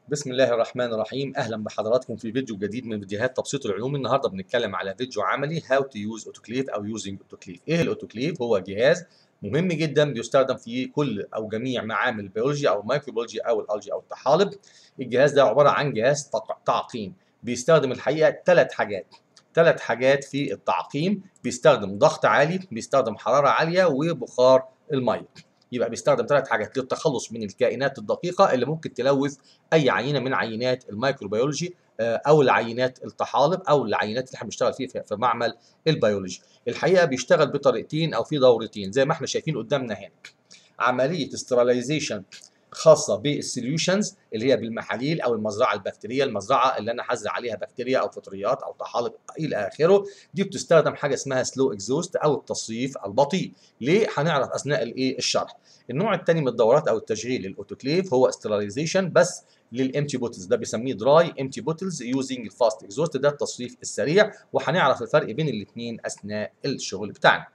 بسم الله الرحمن الرحيم اهلا بحضراتكم في فيديو جديد من فيديوهات تبسيط العلوم النهارده بنتكلم على فيديو عملي هاو تو يوز اوتوكليف او يوزنج اوتوكليف ايه الاوتوكليف هو جهاز مهم جدا بيستخدم في كل او جميع معامل البيولوجيا او الميكروبيولوجيا او الالجي او الطحالب الجهاز ده عباره عن جهاز تعقيم بيستخدم الحقيقه ثلاث حاجات ثلاث حاجات في التعقيم بيستخدم ضغط عالي بيستخدم حراره عاليه وبخار الميه يبقى بيستخدم ثلاث حاجات للتخلص من الكائنات الدقيقه اللي ممكن تلوث اي عينه من عينات الميكروبيولوجي او العينات الطحالب او العينات اللي احنا بنشتغل فيها في معمل البيولوجي الحقيقه بيشتغل بطريقتين او في دورتين زي ما احنا شايفين قدامنا هنا عمليه استراليزيشن خاصه بالسوليوشنز اللي هي بالمحاليل او المزرعه البكتيريه المزرعه اللي انا هزرع عليها بكتيريا او فطريات او طحالب الى اخره دي بتستخدم حاجه اسمها سلو اكزوست او التصريف البطيء ليه هنعرف اثناء الايه الشرح النوع الثاني من الدورات او التشغيل للاوتوكليف هو استراليزيشن بس للامتي بوتلز ده بيسميه دراي امتي بوتلز يوزنج الفاست اكزوست ده التصريف السريع وهنعرف الفرق بين الاثنين اثناء الشغل بتاعنا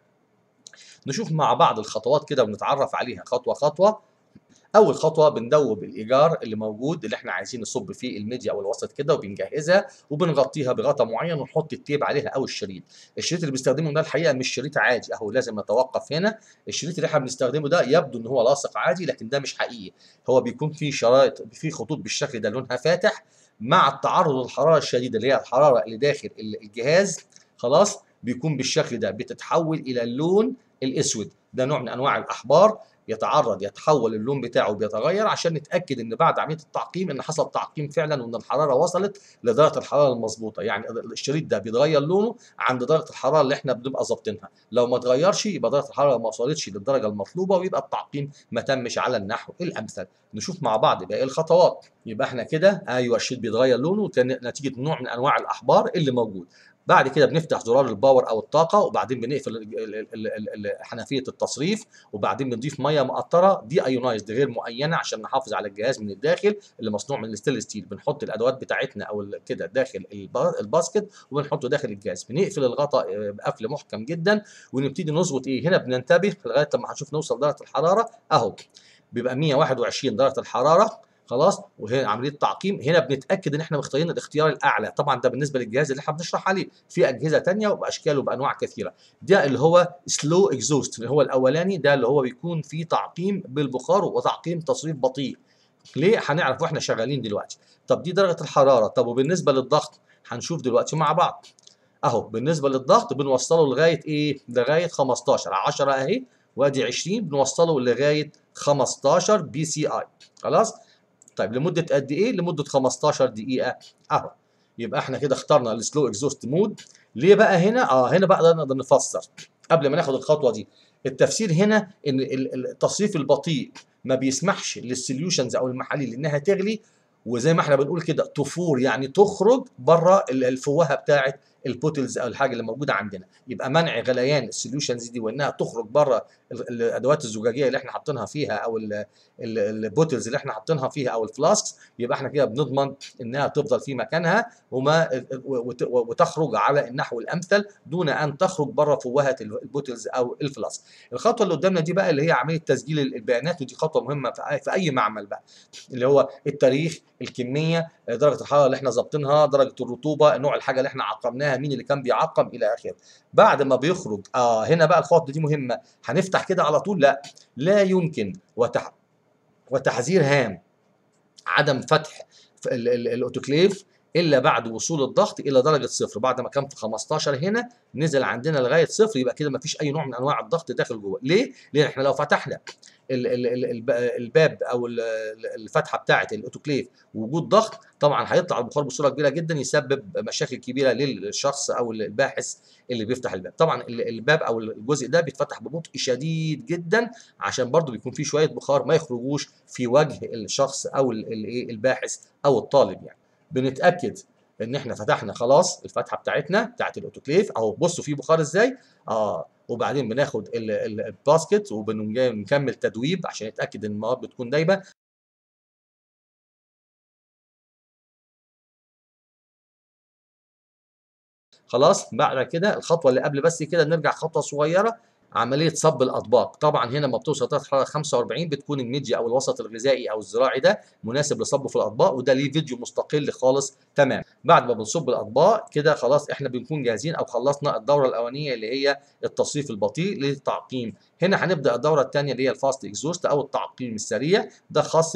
نشوف مع بعض الخطوات كده ونتعرف عليها خطوه خطوه اول خطوه بندوب الايجار اللي موجود اللي احنا عايزين نصب فيه الميديا او الوسط كده وبنجهزها وبنغطيها بغطا معين ونحط التيب عليها او الشريط الشريط اللي بنستخدمه ده الحقيقه مش شريط عادي اهو لازم نتوقف هنا الشريط اللي احنا بنستخدمه ده يبدو ان هو لاصق عادي لكن ده مش حقيقي هو بيكون فيه شرايط فيه خطوط بالشكل ده لونها فاتح مع التعرض للحراره الشديده اللي هي الحراره اللي داخل الجهاز خلاص بيكون بالشكل ده بتتحول الى اللون الاسود ده نوع من انواع الاحبار يتعرض يتحول اللون بتاعه بيتغير عشان نتاكد ان بعد عمليه التعقيم ان حصل تعقيم فعلا وان الحراره وصلت لدرجه الحراره المظبوطه يعني الشريط ده بيتغير لونه عند درجه الحراره اللي احنا بنبقى ظابطينها لو ما اتغيرش يبقى درجه الحراره ما وصلتش للدرجه المطلوبه ويبقى التعقيم ما تمش على النحو الامثل نشوف مع بعض باقي الخطوات يبقى احنا كده ايوه الشريط بيتغير لونه نتيجه نوع من انواع الاحبار اللي موجود بعد كده بنفتح زرار الباور او الطاقه وبعدين بنقفل حنفيه التصريف وبعدين بنضيف ميه مقطره دي ايونايزد غير معينه عشان نحافظ على الجهاز من الداخل اللي مصنوع من الستيل ستيل بنحط الادوات بتاعتنا او كده داخل الباسكت وبنحطه داخل الجهاز بنقفل الغطاء بقفل محكم جدا ونبتدي نظبط ايه هنا بننتبه لغايه لما هنشوف نوصل درجه الحراره اهو بيبقى 121 درجه الحراره خلاص وهي عمليه تعقيم هنا بنتاكد ان احنا مختارين الاختيار الاعلى طبعا ده بالنسبه للجهاز اللي احنا بنشرح عليه في اجهزه ثانيه وباشكال وبانواع كثيره ده اللي هو سلو اكزوست اللي هو الاولاني ده اللي هو بيكون فيه تعقيم بالبخار وتعقيم تصريف بطيء ليه هنعرف واحنا شغالين دلوقتي طب دي درجه الحراره طب وبالنسبه للضغط هنشوف دلوقتي مع بعض اهو بالنسبه للضغط بنوصله لغايه ايه لغايه 15 10 اهي وادي 20 بنوصله لغايه 15 بي سي اي خلاص طيب لمده قد ايه؟ لمده 15 دقيقه اهو يبقى احنا كده اخترنا السلو اكزوست مود ليه بقى هنا؟ اه هنا بقى نقدر نفسر قبل ما ناخد الخطوه دي التفسير هنا ان التصريف البطيء ما بيسمحش للسوليوشنز او المحاليل انها تغلي وزي ما احنا بنقول كده تفور يعني تخرج بره الفوهه بتاعه البوتلز او الحاجه اللي موجوده عندنا يبقى منع غليان السوليوشنز دي وانها تخرج بره الادوات الزجاجيه اللي احنا حاطينها فيها او البوتلز اللي احنا حاطينها فيها او الفلاسكس يبقى احنا كده بنضمن انها تفضل في مكانها وما وتخرج على النحو الامثل دون ان تخرج بره فوهه البوتلز او الفلاسك الخطوه اللي قدامنا دي بقى اللي هي عمليه تسجيل البيانات ودي خطوه مهمه في اي معمل بقى اللي هو التاريخ الكميه درجه الحراره اللي احنا ظابطينها درجه الرطوبه نوع الحاجه اللي احنا عقمناها مين اللي كان بيعقم الى اخره بعد ما بيخرج اه هنا بقى الخطوه دي مهمه هنفتح كده على طول لا لا يمكن وتح وتحذير هام عدم فتح الاوتوكليف الا بعد وصول الضغط الى درجه صفر بعد ما كان في 15 هنا نزل عندنا لغايه صفر يبقى كده ما فيش اي نوع من انواع الضغط داخل جوه ليه لان احنا لو فتحنا الباب او الفتحه بتاعه الاوتوكليف وجود ضغط طبعا هيطلع البخار بصوره كبيره جدا يسبب مشاكل كبيره للشخص او الباحث اللي بيفتح الباب طبعا الباب او الجزء ده بيتفتح ببطء شديد جدا عشان برضو بيكون فيه شويه بخار ما يخرجوش في وجه الشخص او الباحث او الطالب يعني بنتاكد ان احنا فتحنا خلاص الفتحه بتاعتنا بتاعت الاوتوكليف اهو بصوا في بخار ازاي اه وبعدين بناخد الباسكت وبنكمل تدويب عشان نتاكد ان المواد بتكون دايبه خلاص بعد كده الخطوه اللي قبل بس كده نرجع خطوه صغيره عمليه صب الاطباق طبعا هنا لما بتوصل درجه حراره 45 بتكون الميديا او الوسط الغذائي او الزراعي ده مناسب لصبه في الاطباق وده ليه فيديو مستقل خالص تمام بعد ما بنصب الاطباق كده خلاص احنا بنكون جاهزين او خلصنا الدوره الاولانيه اللي هي التصريف البطيء للتعقيم هنا هنبدا الدوره الثانيه اللي هي الفاست اكزوست او التعقيم السريع ده خاص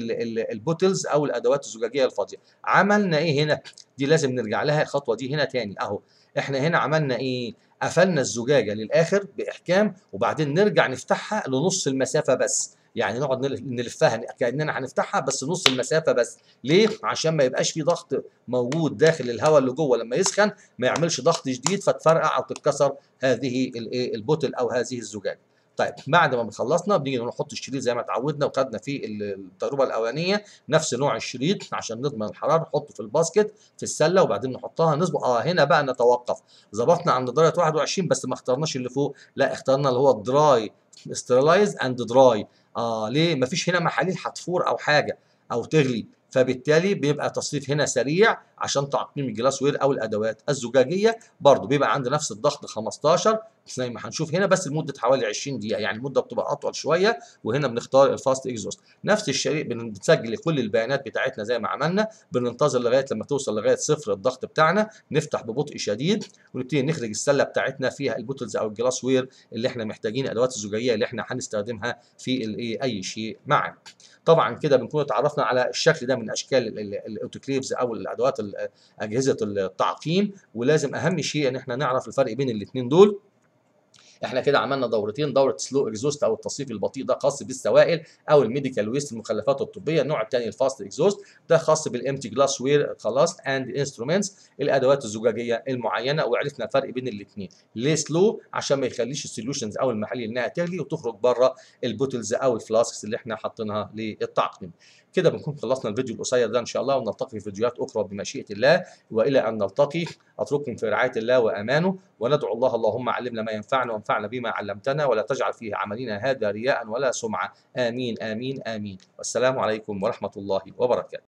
بالبوتلز او الادوات الزجاجيه الفاضيه عملنا ايه هنا دي لازم نرجع لها الخطوه دي هنا تاني اهو احنا هنا عملنا ايه قفلنا الزجاجه للاخر باحكام وبعدين نرجع نفتحها لنص المسافه بس يعني نقعد نلفها كاننا هنفتحها بس نص المسافه بس ليه عشان ما يبقاش في ضغط موجود داخل الهواء اللي جوه لما يسخن ما يعملش ضغط شديد فتفرقع او تتكسر هذه البوتل او هذه الزجاجه طيب بعد ما خلصنا بنيجي نحط الشريط زي ما اتعودنا وخدنا في التجربه الاولانيه نفس نوع الشريط عشان نضمن الحراره نحطه في الباسكت في السله وبعدين نحطها نظبط اه هنا بقى نتوقف ظبطنا عند درجه 21 بس ما اخترناش اللي فوق لا اخترنا اللي هو الدراي ستيرلايز اند دراي اه ليه مفيش هنا محاليل هتفور او حاجه او تغلي فبالتالي بيبقى تصريف هنا سريع عشان تعقيم الجلاس وير او الادوات الزجاجيه برضو بيبقى عند نفس الضغط 15 زي ما هنشوف هنا بس لمده حوالي 20 دقيقه يعني المده بتبقى اطول شويه وهنا بنختار الفاست اكزوست نفس الشيء بنسجل كل البيانات بتاعتنا زي ما عملنا بننتظر لغايه لما توصل لغايه صفر الضغط بتاعنا نفتح ببطء شديد ونبتدي نخرج السله بتاعتنا فيها البوتلز او الجلاس وير اللي احنا محتاجين الادوات الزجاجيه اللي احنا هنستخدمها في الايه اي شيء معنا طبعا كده بنكون اتعرفنا على الشكل ده من اشكال الاوتوكليفز او الادوات اجهزه التعقيم ولازم اهم شيء ان احنا نعرف الفرق بين الاثنين دول احنا كده عملنا دورتين دوره سلو اكزوست او التصريف البطيء ده خاص بالسوائل او الميديكال ويست المخلفات الطبيه النوع الثاني الفاست اكزوست ده خاص بالامتي جلاس وير خلاص اند انسترومنتس الادوات الزجاجيه المعينه وعرفنا الفرق بين الاثنين ليه سلو عشان ما يخليش السوليوشنز او المحاليل انها تغلي وتخرج بره البوتلز او الفلاسكس اللي احنا حاطينها للتعقيم كده بنكون خلصنا الفيديو القصير ده ان شاء الله ونلتقي في فيديوهات اخرى بمشيئه الله والى ان نلتقي اترككم في رعايه الله وامانه وندعو الله اللهم علمنا ما ينفعنا وانفعنا بما علمتنا ولا تجعل فيه عملنا هذا رياء ولا سمعه امين امين امين والسلام عليكم ورحمه الله وبركاته